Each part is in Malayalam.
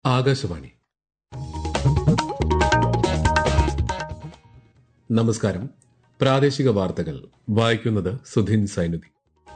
ആകാശവാണി നമസ്കാരം പ്രാദേശിക വാർത്തകൾ വായിക്കുന്നത് സുധിൻ സൈനുദ്ദീൻ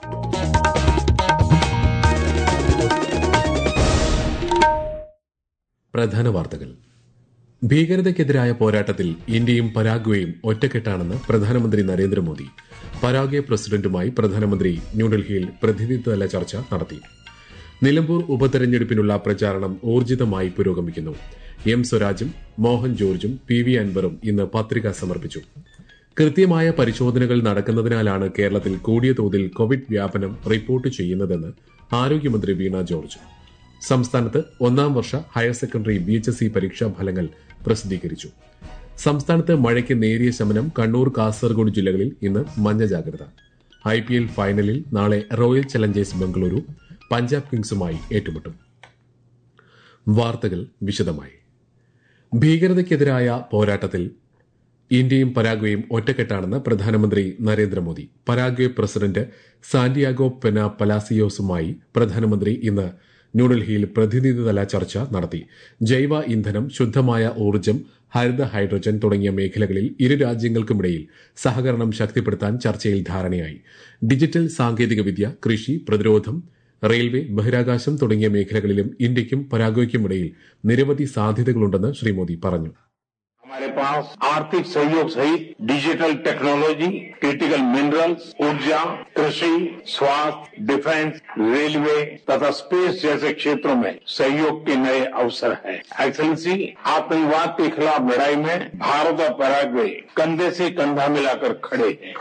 പ്രധാന വാർത്തകൾ ഭീകരതയ്ക്കെതിരായ പോരാട്ടത്തിൽ ഇന്ത്യയും പരാഗ്വേയും ഒറ്റക്കെട്ടാണെന്ന് പ്രധാനമന്ത്രി നരേന്ദ്രമോദി പരാഗ്വെ പ്രസിഡന്റുമായി പ്രധാനമന്ത്രി ന്യൂഡൽഹിയിൽ പ്രതിനിധിതല ചർച്ച നടത്തി നിലമ്പൂർ ഉപതെരഞ്ഞെടുപ്പിനുള്ള പ്രചാരണം ഊർജിതമായി പുരോഗമിക്കുന്നു എം സ്വരാജും മോഹൻ ജോർജും പി വി അൻവറും ഇന്ന് പത്രിക സമർപ്പിച്ചു കൃത്യമായ പരിശോധനകൾ നടക്കുന്നതിനാലാണ് കേരളത്തിൽ കൂടിയ തോതിൽ കോവിഡ് വ്യാപനം റിപ്പോർട്ട് ചെയ്യുന്നതെന്ന് ആരോഗ്യമന്ത്രി വീണ ജോർജ് സംസ്ഥാനത്ത് ഒന്നാം വർഷ higher secondary B H S C പരീക്ഷാ ഫലങ്ങൾ പ്രസിദ്ധീകരിച്ചു സംസ്ഥാനത്ത് മഴയ്ക്ക് നേരിയ ശമനം കണ്ണൂർ കാസർഗോഡ് ജില്ലകളിൽ ഇന്ന് മഞ്ഞ ജാഗ്രത ഐ പി എൽ ഫൈനലിൽ നാളെ റോയൽ ചലഞ്ചേഴ്സ് ബംഗളൂരു പഞ്ചാബ് കിങ്സുമായി ഏറ്റുമുട്ടും വാർത്തകൾ വിശദമായി ഭീകരതയ്ക്കെതിരായ പോരാട്ടത്തിൽ ഇന്ത്യയും പരാഗ്വേയും ഒറ്റക്കെട്ടാണെന്ന് പ്രധാനമന്ത്രി Narendra Modi Paraguay president Santiago Pena പലാസിയോസുമായി പ്രധാനമന്ത്രി ഇന്ന് ന്യൂഡൽഹിയിൽ പ്രതിനിധിതല ചർച്ച നടത്തി ജൈവ ഇന്ധനം ശുദ്ധമായ ഊർജ്ജം ഹരിത ഹൈഡ്രജൻ തുടങ്ങിയ മേഖലകളിൽ ഇരു രാജ്യങ്ങൾക്കുമിടയിൽ സഹകരണം ശക്തിപ്പെടുത്താൻ ചർച്ചയിൽ ധാരണയായി ഡിജിറ്റൽ സാങ്കേതികവിദ്യ കൃഷി പ്രതിരോധം റെയിൽവേ ബഹിരാകാശം തുടങ്ങിയ മേഖലകളിലും ഇന്ത്യയ്ക്കും പരാഗ്വയ്ക്കുമിടയിൽ നിരവധി സാധ്യതകളുണ്ടെന്ന് ശ്രീ മോദി പറഞ്ഞു हमारे पास आर्थिक सहयोग सहित डिजिटल टेक्नोलॉजी क्रिटिकल मिनरल्स ऊर्जा कृषि स्वास्थ्य डिफेंस रेलवे तथा स्पेस जैसे क्षेत्रों में सहयोग के नए अवसर हैं एक्सलेंसी आतंकवाद के खिलाफ लड़ाई में भारत और पैराग्वे कंधे से कंधा मिलाकर खड़े हैं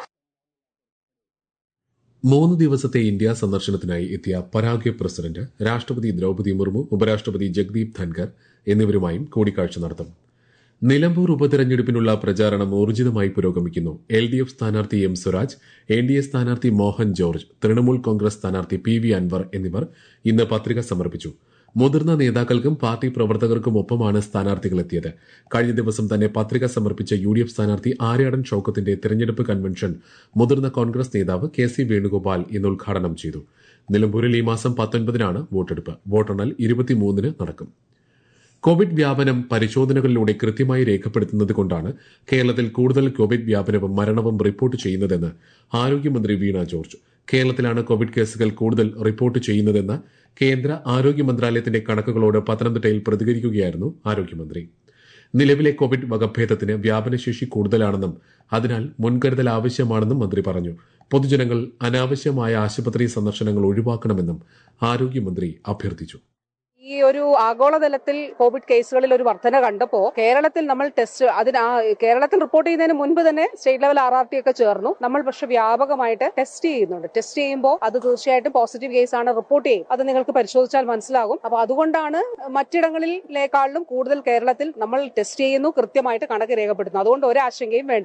മൂന്ന് ദിവസത്തെ ഇന്ത്യ സന്ദർശനത്തിനായി എത്തിയ പരാഗ്വെ പ്രസിഡന്റ് രാഷ്ട്രപതി ദ്രൌപതി മുർമു ഉപരാഷ്ട്രപതി ജഗ്ദീപ് ധൻകർ എന്നിവരുമായും കൂടിക്കാഴ്ച നടത്തും നിലമ്പൂർ ഉപതെരഞ്ഞെടുപ്പിനുള്ള പ്രചാരണം ഊർജിതമായി പുരോഗമിക്കുന്നു എൽ ഡി എഫ് സ്ഥാനാർത്ഥി M Swaraj N D A സ്ഥാനാർത്ഥി മോഹൻ ജോർജ് തൃണമൂൽ കോൺഗ്രസ് സ്ഥാനാർത്ഥി പി വി അൻവർ എന്നിവർ ഇന്ന് പത്രിക സമർപ്പിച്ചു മുതിർന്ന നേതാക്കൾക്കും പാർട്ടി പ്രവർത്തകർക്കും ഒപ്പമാണ് സ്ഥാനാർത്ഥികൾ എത്തിയത് കഴിഞ്ഞ ദിവസം തന്നെ പത്രിക സമർപ്പിച്ച യു ഡി എഫ് സ്ഥാനാർത്ഥി ആര്യാടൻ ഷൌക്കത്തിന്റെ തെരഞ്ഞെടുപ്പ് കൺവെൻഷൻ മുതിർന്ന കോൺഗ്രസ് നേതാവ് കെ സി വേണുഗോപാൽ ഇന്ന് ഉദ്ഘാടനം ചെയ്തു നിലമ്പൂരിൽ ഈ മാസം പത്തൊൻപതിനാണ് വോട്ടെടുപ്പ് വോട്ടെണ്ണൽ ഇരുപത്തിമൂന്നിന് നടക്കും കോവിഡ് വ്യാപനം പരിശോധനകളിലൂടെ കൃത്യമായി രേഖപ്പെടുത്തുന്നത് കൊണ്ടാണ് കേരളത്തിൽ കൂടുതൽ കോവിഡ് വ്യാപനവും മരണവും റിപ്പോർട്ട് ചെയ്യുന്നതെന്ന് ആരോഗ്യമന്ത്രി വീണ ജോർജ് കേരളത്തിലാണ് കോവിഡ് കേസുകൾ കൂടുതൽ റിപ്പോർട്ട് ചെയ്യുന്നതെന്ന കേന്ദ്ര ആരോഗ്യ മന്ത്രാലയത്തിന്റെ കണക്കുകളോട് പത്തനംതിട്ടയിൽ പ്രതികരിക്കുകയായിരുന്നു ആരോഗ്യമന്ത്രി നിലവിലെ കോവിഡ് വകഭേദത്തിന് വ്യാപനശേഷി കൂടുതലാണെന്നും അതിനാൽ മുൻകരുതൽ ആവശ്യമാണെന്നും മന്ത്രി പറഞ്ഞു പൊതുജനങ്ങൾ അനാവശ്യമായ ആശുപത്രി സന്ദർശനങ്ങൾ ഒഴിവാക്കണമെന്നും ആരോഗ്യമന്ത്രി അഭ്യർത്ഥിച്ചു ഈ ഒരു ആഗോളതലത്തിൽ കോവിഡ് കേസുകളിൽ ഒരു വർധന കണ്ടപ്പോ കേരളത്തിൽ നമ്മൾ ടെസ്റ്റ് അതിന് ആ കേരളത്തിൽ റിപ്പോർട്ട് ചെയ്യുന്നതിന് മുൻപ് തന്നെ state level R R T ഒക്കെ ചേർന്നു നമ്മൾ പക്ഷെ വ്യാപകമായിട്ട് ടെസ്റ്റ് ചെയ്യുന്നുണ്ട് ടെസ്റ്റ് ചെയ്യുമ്പോൾ അത് തീർച്ചയായിട്ടും പോസിറ്റീവ് കേസാണ് റിപ്പോർട്ട് ചെയ്യും അത് നിങ്ങൾക്ക് പരിശോധിച്ചാൽ മനസ്സിലാകും അപ്പൊ അതുകൊണ്ടാണ് മറ്റിടങ്ങളിലേക്കാളിലും കൂടുതൽ കേരളത്തിൽ നമ്മൾ ടെസ്റ്റ് ചെയ്യുന്നു കൃത്യമായിട്ട് കണക്ക് രേഖപ്പെടുത്തുന്നു അതുകൊണ്ട് ഒരു ആശങ്കയും വേണ്ട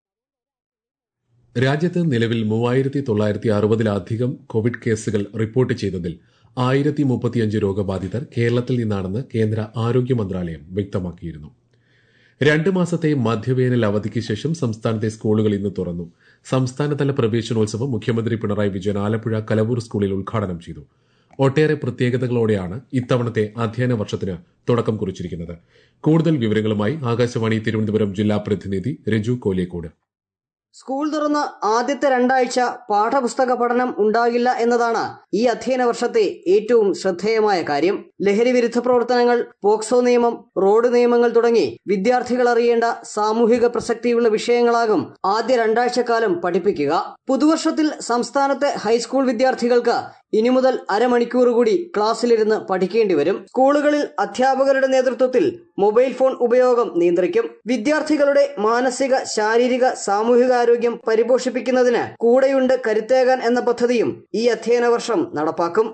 രാജ്യത്ത് നിലവിൽ മൂവായിരത്തി തൊള്ളായിരത്തി അറുപതിലധികം കോവിഡ് കേസുകൾ റിപ്പോർട്ട് ചെയ്തതിൽ ആയിരത്തി മുപ്പത്തിയഞ്ച് രോഗബാധിതർ കേരളത്തിൽ നിന്നാണെന്ന് കേന്ദ്ര ആരോഗ്യ മന്ത്രാലയം വ്യക്തമാക്കിയിരുന്നു രണ്ട് മാസത്തെ മധ്യവേനൽ അവധിക്ക് ശേഷം സംസ്ഥാനത്തെ സ്കൂളുകൾ ഇന്ന് തുറന്നു സംസ്ഥാനതല പ്രവേശനോത്സവം മുഖ്യമന്ത്രി പിണറായി വിജയൻ ആലപ്പുഴ കലവൂർ സ്കൂളിൽ ഉദ്ഘാടനം ചെയ്തു ഒട്ടേറെ പ്രത്യേകതകളോടെയാണ് ഇത്തവണത്തെ അധ്യയന വർഷത്തിന് തുടക്കം കുറിച്ചിരിക്കുന്നത് കൂടുതൽ വിവരങ്ങളുമായി ആകാശവാണി തിരുവനന്തപുരം ജില്ലാ പ്രതിനിധി രജു കോലിയക്കോട് സ്കൂൾ തുറന്ന് ആദ്യത്തെ രണ്ടാഴ്ച പാഠപുസ്തക പഠനം ഉണ്ടാകില്ല എന്നതാണ് ഈ അധ്യയന വർഷത്തെ ഏറ്റവും ശ്രദ്ധേയമായ കാര്യം ലഹരി വിരുദ്ധ പ്രവർത്തനങ്ങൾ പോക്സോ നിയമം റോഡ് നിയമങ്ങൾ തുടങ്ങി വിദ്യാർത്ഥികൾ അറിയേണ്ട സാമൂഹിക പ്രസക്തിയുള്ള വിഷയങ്ങളാകും ആദ്യ രണ്ടാഴ്ചക്കാലം പഠിപ്പിക്കുക പുതുവർഷത്തിൽ സംസ്ഥാനത്തെ ഹൈസ്കൂൾ വിദ്യാർത്ഥികൾക്ക് ഇനി മുതൽ അരമണിക്കൂർ കൂടി ക്ലാസ്സിലിരുന്ന് പഠിക്കേണ്ടി വരും സ്കൂളുകളിൽ അധ്യാപകരുടെ നേതൃത്വത്തിൽ മൊബൈൽ ഫോൺ ഉപയോഗം നിയന്ത്രിക്കും വിദ്യാർത്ഥികളുടെ മാനസിക ശാരീരിക സാമൂഹികാരോഗ്യം പരിപോഷിപ്പിക്കുന്നതിന് കൂടെയുണ്ട് കരുത്തേകാൻ എന്ന പദ്ധതിയും ഈ അധ്യയന വർഷം നടപ്പാക്കും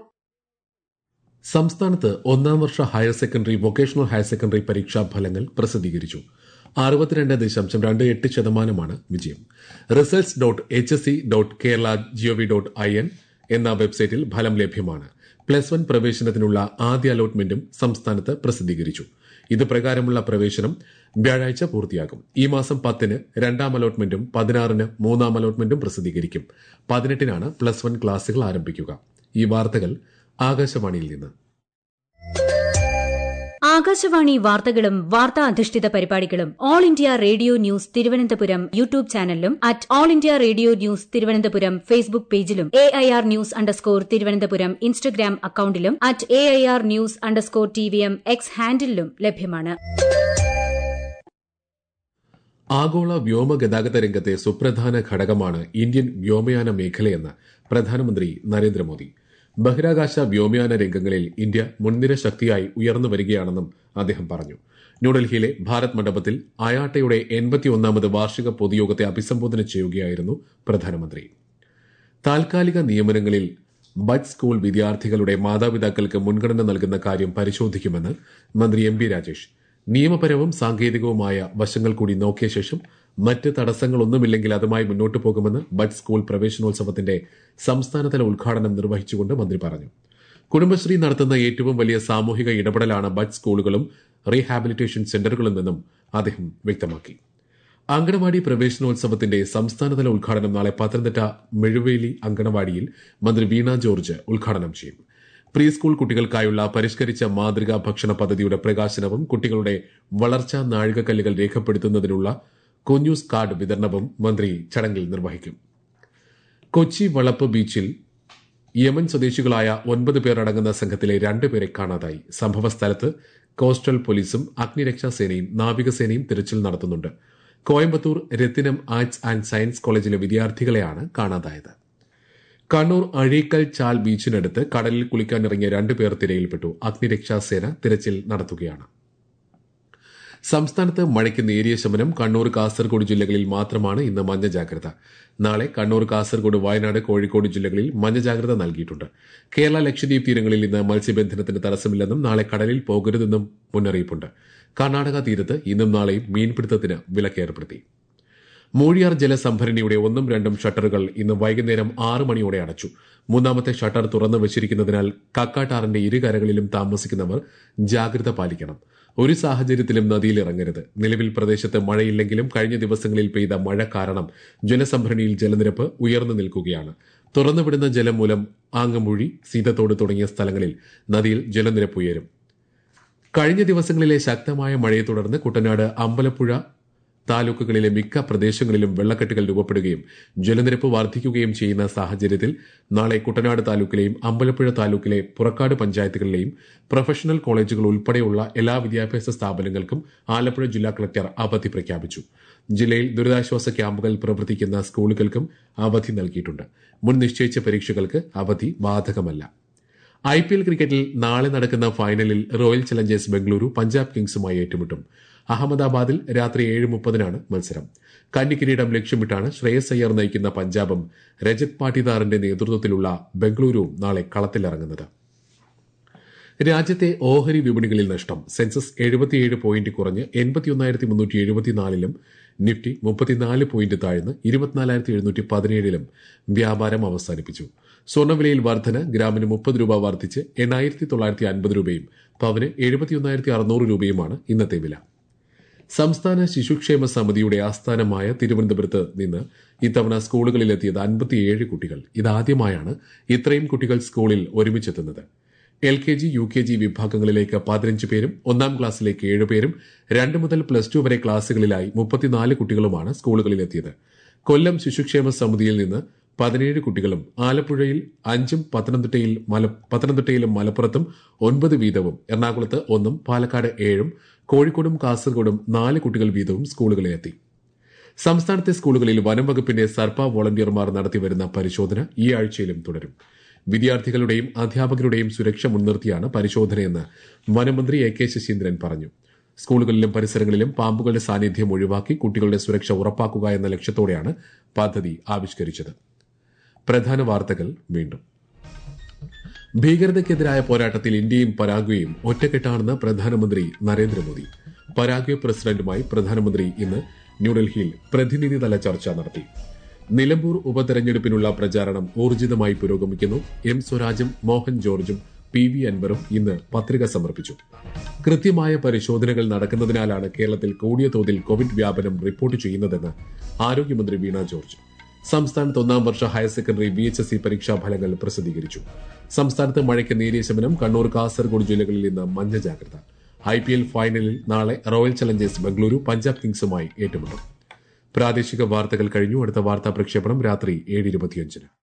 സംസ്ഥാനത്ത് ഒന്നാം വർഷ higher secondary vocational higher secondary പരീക്ഷാ ഫലങ്ങൾ പ്രസിദ്ധീകരിച്ചു അറുപത്തിരണ്ട് ദശാംശം രണ്ട് എട്ട് ശതമാനമാണ് വിജയം results dot H S C dot Kerala G O V dot I N എന്ന വെബ്സൈറ്റിൽ ഫലം ലഭ്യമാണ് പ്ലസ് വൺ പ്രവേശനത്തിനുള്ള ആദ്യ അലോട്ട്മെന്റും സംസ്ഥാനത്ത് പ്രസിദ്ധീകരിച്ചു ഇത് പ്രകാരമുള്ള പ്രവേശനം വ്യാഴാഴ്ച പൂർത്തിയാകും ഈ മാസം പത്തിന് രണ്ടാം അലോട്ട്മെന്റും പതിനാറിന് മൂന്നാം അലോട്ട്മെന്റും പ്രസിദ്ധീകരിക്കും പതിനെട്ടിനാണ് പ്ലസ് വൺ ക്ലാസുകൾ ആരംഭിക്കുക ഈ വാർത്തകൾ ആകാശവാണിയിൽ നിന്ന് ആകാശവാണി വാർത്തകളും വാർത്താ അധിഷ്ഠിത പരിപാടികളും all India radio news Thiruvananthapuram YouTube ചാനലിലും at all India radio news Thiruvananthapuram Facebook പേജിലും A I R news underscore Thiruvananthapuram Instagram അക്കൌണ്ടിലും at A I R news underscore T V M X ഹാൻഡിലും ലഭ്യമാണ് ആഗോള വ്യോമ ഗതാഗത രംഗത്തെ സുപ്രധാന ഘടകമാണ് ഇന്ത്യൻ വ്യോമയാന മേഖലയെന്ന് പ്രധാനമന്ത്രി നരേന്ദ്രമോദി ബഹിരാകാശ വ്യോമയാന രംഗങ്ങളിൽ ഇന്ത്യ മുൻനിര ശക്തിയായി ഉയർന്നു വരികയാണെന്നും അദ്ദേഹം പറഞ്ഞു ന്യൂഡൽഹിയിലെ ഭാരത് മണ്ഡപത്തിൽ അയാട്ടയുടെ എൺപത്തിയൊന്നാമത് വാർഷിക പൊതുയോഗത്തെ അഭിസംബോധന ചെയ്യുകയായിരുന്നു പ്രധാനമന്ത്രി താൽക്കാലിക നിയമനങ്ങളിൽ ബഡ് സ്കൂൾ വിദ്യാർത്ഥികളുടെ മാതാപിതാക്കൾക്ക് മുൻഗണന നൽകുന്ന കാര്യം പരിശോധിക്കുമെന്ന് മന്ത്രി എം പി രാജേഷ് നിയമപരവും സാങ്കേതികവുമായ വശങ്ങൾ കൂടി നോക്കിയ ശേഷം മറ്റ് തടസ്സങ്ങളൊന്നുമില്ലെങ്കിൽ അതുമായി മുന്നോട്ടു പോകുമെന്ന് ബഡ് സ്കൂൾ പ്രവേശനോത്സവത്തിന്റെ സംസ്ഥാനതല ഉദ്ഘാടനം നിർവഹിച്ചുകൊണ്ട് മന്ത്രി പറഞ്ഞു കുടുംബശ്രീ നടത്തുന്ന ഏറ്റവും വലിയ സാമൂഹിക ഇടപെടലാണ് ബഡ് സ്കൂളുകളും റീഹാബിലിറ്റേഷൻ സെന്ററുകളും എന്നും അദ്ദേഹം വ്യക്തമാക്കി അങ്കണവാടി പ്രവേശനോത്സവത്തിന്റെ സംസ്ഥാനതല ഉദ്ഘാടനം നാളെ പത്തനംതിട്ട മെഴുവേലി അങ്കണവാടിയിൽ മന്ത്രി വീണ ജോർജ് ഉദ്ഘാടനം ചെയ്യും പ്രീ സ്കൂൾ കുട്ടികൾക്കായുള്ള പരിഷ്കരിച്ച മാതൃകാ ഭക്ഷണ പദ്ധതിയുടെ പ്രകാശനവും കുട്ടികളുടെ വളർച്ചാ നാഴികക്കല്ലുകൾ രേഖപ്പെടുത്തുന്നതിനുള്ള കൊഞ്ഞൂസ് കാർഡ് വിതരണവും മന്ത്രി ചടങ്ങിൽ നിർവഹിക്കും കൊച്ചി വളപ്പ് ബീച്ചിൽ യമൻ സ്വദേശികളായ ഒൻപത് പേർ അടങ്ങുന്ന സംഘത്തിലെ രണ്ടുപേരെ കാണാതായി സംഭവസ്ഥലത്ത് കോസ്റ്റൽ പോലീസും അഗ്നിരക്ഷാ സേനയും നാവികസേനയും തിരച്ചിൽ നടത്തുന്നുണ്ട് Coimbatore Rathinam arts and science കോളേജിലെ വിദ്യാർത്ഥികളെയാണ് കാണാതായത് കണ്ണൂർ അഴീക്കൽ ചാൽ ബീച്ചിനടുത്ത് കടലിൽ കുളിക്കാനിറങ്ങിയ രണ്ടുപേർ തിരയിൽപ്പെട്ടു അഗ്നിരക്ഷാ സേന തിരച്ചിൽ നടത്തുകയാണ് സംസ്ഥാനത്ത് മഴയ്ക്ക് നേരിയ ശമനം കണ്ണൂർ കാസർഗോഡ് ജില്ലകളിൽ മാത്രമാണ് ഇന്ന് മഞ്ഞ ജാഗ്രത നാളെ കണ്ണൂർ കാസർഗോഡ് വയനാട് കോഴിക്കോട് ജില്ലകളിൽ മഞ്ഞ ജാഗ്രത നൽകിയിട്ടുണ്ട് കേരള ലക്ഷദ്വീപ് തീരങ്ങളിൽ ഇന്ന് മത്സ്യബന്ധനത്തിന് തടസ്സമില്ലെന്നും നാളെ കടലിൽ പോകരുതെന്നും മുന്നറിയിപ്പുണ്ട് കർണാടക തീരത്ത് ഇന്നും നാളെയും മീൻപിടുത്തത്തിന് വിലക്കേർപ്പെടുത്തി മൂഴിയാർ ജലസംഭരണിയുടെ ഒന്നും രണ്ടും ഷട്ടറുകൾ ഇന്ന് വൈകുന്നേരം ആറ് മണിയോടെ അടച്ചു മൂന്നാമത്തെ ഷട്ടർ തുറന്നു വച്ചിരിക്കുന്നതിനാൽ കക്കാട്ടാറിന്റെ ഇരുകരകളിലും താമസിക്കുന്നവർ ജാഗ്രത പാലിക്കണം ഒരു സാഹചര്യത്തിലും നദിയിൽ ഇറങ്ങരുത് നിലവിൽ പ്രദേശത്ത് മഴയില്ലെങ്കിലും കഴിഞ്ഞ ദിവസങ്ങളിൽ പെയ്ത മഴ കാരണം ജലസംഭരണിയിൽ ജലനിരപ്പ് ഉയർന്നു നിൽക്കുകയാണ് തുറന്നുവിടുന്ന ജലം മൂലം ആങ്ങമൂഴി സീതത്തോട് തുടങ്ങിയ സ്ഥലങ്ങളിൽ നദിയിൽ ജലനിരപ്പ് ഉയരും കഴിഞ്ഞ ദിവസങ്ങളിലെ ശക്തമായ മഴയെ തുടർന്ന് കുട്ടനാട് അമ്പലപ്പുഴ താലൂക്കുകളിലെ മിക്ക പ്രദേശങ്ങളിലും വെള്ളക്കെട്ടുകൾ രൂപപ്പെടുകയും ജലനിരപ്പ് വർദ്ധിക്കുകയും ചെയ്യുന്ന സാഹചര്യത്തിൽ നാളെ കുട്ടനാട് താലൂക്കിലെയും അമ്പലപ്പുഴ താലൂക്കിലെ പുറക്കാട് പഞ്ചായത്തുകളിലെയും പ്രൊഫഷണൽ കോളേജുകൾ ഉൾപ്പെടെയുള്ള എല്ലാ വിദ്യാഭ്യാസ സ്ഥാപനങ്ങൾക്കും ആലപ്പുഴ ജില്ലാ കളക്ടർ അവധി പ്രഖ്യാപിച്ചു ജില്ലയിൽ ദുരിതാശ്വാസ ക്യാമ്പുകൾ പ്രവർത്തിക്കുന്ന സ്കൂളുകൾക്കും അവധി നൽകിയിട്ടുണ്ട് മുൻ നിശ്ചയിച്ച പരീക്ഷകൾക്ക് അവധി ബാധകമല്ല ഐ പി എൽ ക്രിക്കറ്റിൽ നാളെ നടക്കുന്ന ഫൈനലിൽ റോയൽ ചലഞ്ചേഴ്സ് ബംഗളൂരു പഞ്ചാബ് കിങ്സുമായി ഏറ്റുമുട്ടും അഹമ്മദാബാദിൽ രാത്രി ഏഴ് മുപ്പതിനാണ് മത്സരം കന്നി കിരീടം ലക്ഷ്യമിട്ടാണ് ശ്രേയസ് അയ്യർ നയിക്കുന്ന പഞ്ചാബും രജത് പാട്ടിദാറിന്റെ നേതൃത്വത്തിലുള്ള ബംഗളൂരുവും നാളെ കളത്തിലിറങ്ങുന്നത് രാജ്യത്തെ ഓഹരി വിപണികളിൽ നഷ്ടം സെൻസസ് എഴുപത്തിയേഴ് പോയിന്റ് കുറഞ്ഞ് എൺപത്തിയൊന്നായിരത്തി മുന്നൂറ്റി എഴുപത്തിനാലിലും നിഫ്റ്റി മുപ്പത്തിനാല് പോയിന്റ് താഴ്ന്ന് ഇരുപത്തിനാലായിരത്തി എഴുന്നൂറ്റി പതിനേഴിലും വ്യാപാരം അവസാനിപ്പിച്ചു സ്വർണ്ണവിലയിൽ വർധന ഗ്രാമിന് മുപ്പത് രൂപ വർദ്ധിച്ച് എണ്ണായിരത്തി തൊള്ളായിരത്തി അൻപത് രൂപയും പവന് എഴുപത്തിയൊന്നായിരത്തി അറുന്നൂറ് രൂപയുമാണ് ഇന്നത്തെ വില സംസ്ഥാന ശിശുക്ഷേമ സമിതിയുടെ ആസ്ഥാനമായ തിരുവനന്തപുരത്ത് നിന്ന് ഇത്തവണ സ്കൂളുകളിലെത്തിയത് അൻപത്തിയേഴ് കുട്ടികൾ ഇതാദ്യമായാണ് ഇത്രയും കുട്ടികൾ സ്കൂളിൽ ഒരുമിച്ചെത്തുന്നത് L K G U K G വിഭാഗങ്ങളിലേക്ക് പതിനഞ്ച് പേരും ഒന്നാം ക്ലാസ്സിലേക്ക് ഏഴ് പേരും രണ്ട് മുതൽ പ്ലസ് ടു വരെ ക്ലാസുകളിലായി മുപ്പത്തിനാല് കുട്ടികളുമാണ് സ്കൂളുകളിലെത്തിയത് കൊല്ലം ശിശുക്ഷേമ സമിതിയിൽ നിന്ന് പതിനേഴ് കുട്ടികളും ആലപ്പുഴയിൽ അഞ്ചും പത്തനംതിട്ടയിൽ മല പത്തനംതിട്ടയിലും മലപ്പുറത്തും ഒൻപത് വീതവും എറണാകുളത്ത് ഒന്നും പാലക്കാട് ഏഴും കോഴിക്കോടും കാസർഗോഡും നാല് കുട്ടികൾ വീതവും സ്കൂളുകളിലെത്തി സംസ്ഥാനത്തെ സ്കൂളുകളിൽ വനം വകുപ്പിന്റെ സർപ്പ വോളണ്ടിയർമാർ നടത്തിവരുന്ന പരിശോധന ഈ ആഴ്ചയിലും തുടരും വിദ്യാർത്ഥികളുടെയും അധ്യാപകരുടെയും സുരക്ഷ മുൻനിർത്തിയാണ് പരിശോധനയെന്ന് വനമന്ത്രി എ കെ ശശീന്ദ്രൻ പറഞ്ഞു സ്കൂളുകളിലും പരിസരങ്ങളിലും പാമ്പുകളുടെ സാന്നിധ്യം ഒഴിവാക്കി കുട്ടികളുടെ സുരക്ഷ ഉറപ്പാക്കുക എന്ന ലക്ഷ്യത്തോടെയാണ് പദ്ധതി ആവിഷ്കരിച്ചത് പ്രധാന വാർത്തകൾ വീണ്ടും ഭീകരതയ്ക്കെതിരായ പോരാട്ടത്തിൽ ഇന്ത്യയും പരാഗ്വയും ഒറ്റക്കെട്ടാണെന്ന് പ്രധാനമന്ത്രി നരേന്ദ്രമോദി പരാഗ്വെ പ്രസിഡന്റുമായി പ്രധാനമന്ത്രി ഇന്ന് ന്യൂഡൽഹിയിൽ പ്രതിനിധിതല ചർച്ച നടത്തി നിലമ്പൂർ ഉപതെരഞ്ഞെടുപ്പിനുള്ള പ്രചാരണം ഊർജിതമായി പുരോഗമിക്കുന്നു എം സ്വരാജും മോഹൻ ജോർജും പി വി അൻവറും ഇന്ന് പത്രിക സമർപ്പിച്ചു കൃത്യമായ പരിശോധനകൾ നടക്കുന്നതിനാലാണ് കേരളത്തിൽ കൂടിയ തോതിൽ കോവിഡ് വ്യാപനം റിപ്പോർട്ട് ചെയ്യുന്നതെന്ന് ആരോഗ്യമന്ത്രി വീണ ജോർജ് സംസ്ഥാനത്ത് ഒന്നാം വർഷ higher secondary V H S C പരീക്ഷാ ഫലങ്ങൾ പ്രസിദ്ധീകരിച്ചു സംസ്ഥാനത്ത് മഴയ്ക്ക് നേരിയ ശമനം കണ്ണൂർ കാസർഗോഡ് ജില്ലകളിൽ ഇന്ന് മഞ്ഞ ജാഗ്രത ഐ പി എൽ ഫൈനലിൽ നാളെ റോയൽ ചലഞ്ചേഴ്സ് ബംഗളൂരു പഞ്ചാബ് കിങ്സുമായി ഏറ്റുമുട്ടും പ്രാദേശിക വാർത്തകൾ കഴിഞ്ഞു അടുത്ത വാർത്താ പ്രക്ഷേപണം രാത്രി ഏഴ് ഇരുപത്തിയഞ്ചിന്